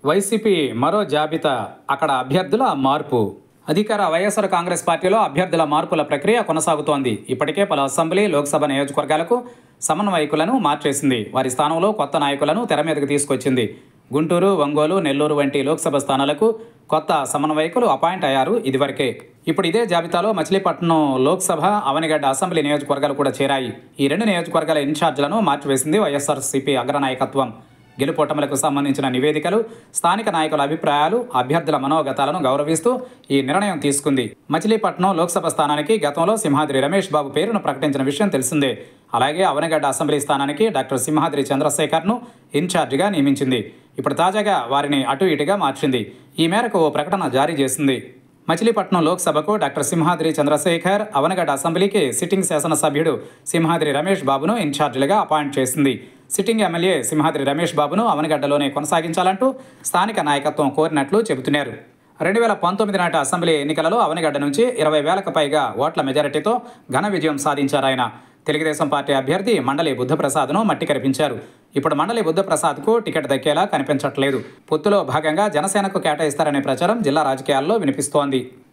YCP మరో జాబితా అక్కడ అభ్యర్థుల మార్పు అధికార వైఎస్ఆర్ కాంగ్రెస్ పార్టీలో అభ్యర్థుల మార్పుల ప్రక్రియ కొనసాగుతోంది ఇప్పటికే పలు అసెంబ్లీ లోక్సభ నియోజకవర్గాలకు సమన్వయకులను మార్చేసింది వారి స్థానంలో కొత్త నాయకులను తెర మీదకు తీసుకొచ్చింది గుంటూరు ఒంగోలు నెల్లూరు వంటి లోక్సభ స్థానాలకు కొత్త సమన్వయకులు అపాయింట్ అయ్యారు ఇదివరకే ఇప్పుడు ఇదే జాబితాలో మచిలీపట్నం లోక్సభ అవనిగడ్డ అసెంబ్లీ నియోజకవర్గాలు కూడా చేరాయి ఈ రెండు నియోజకవర్గాల ఇన్ఛార్జీలను మార్చివేసింది వైఎస్ఆర్సీపీ అగ్రనాయకత్వం గెలుపోటములకు సంబంధించిన నివేదికలు స్థానిక నాయకుల అభిప్రాయాలు అభ్యర్థుల మనోగతాలను గౌరవిస్తూ ఈ నిర్ణయం తీసుకుంది మచిలీపట్నం లోక్సభ స్థానానికి గతంలో సింహాద్రి రమేష్ బాబు పేరును ప్రకటించిన విషయం తెలిసిందే అలాగే అవనగడ్డ అసెంబ్లీ స్థానానికి డాక్టర్ సింహాద్రి చంద్రశేఖర్ను ఇన్ఛార్జిగా నియమించింది ఇప్పుడు తాజాగా వారిని అటు ఇటుగా మార్చింది ఈ మేరకు ఓ ప్రకటన జారీ చేసింది మచిలీపట్నం లోక్సభకు డాక్టర్ సింహాద్రి చంద్రశేఖర్ అవనగడ్డ అసెంబ్లీకి సిట్టింగ్ శాసనసభ్యుడు సింహాద్రి రమేష్ బాబును ఇన్ఛార్జిలుగా అపాయింట్ చేసింది సిట్టింగ్ ఎమ్మెల్యే సింహాద్రి రమేష్ బాబును అవనగడ్డలోనే కొనసాగించాలంటూ స్థానిక నాయకత్వం కోరినట్లు చెబుతున్నారు రెండు వేల పంతొమ్మిది నాటి అసెంబ్లీ ఎన్నికలలో అవనగడ్డ నుంచి ఇరవై వేలకు పైగా ఓట్ల మెజారిటీతో ఘన విజయం సాధించారు ఆయన తెలుగుదేశం పార్టీ అభ్యర్థి మండలి బుద్ధప్రసాద్ను మట్టి కనిపించారు ఇప్పుడు మండలి బుద్ధప్రసాద్కు టికెట్ దక్కేలా కనిపించట్లేదు పొత్తులో భాగంగా జనసేనకు కేటాయిస్తారనే ప్రచారం జిల్లా రాజకీయాల్లో వినిపిస్తోంది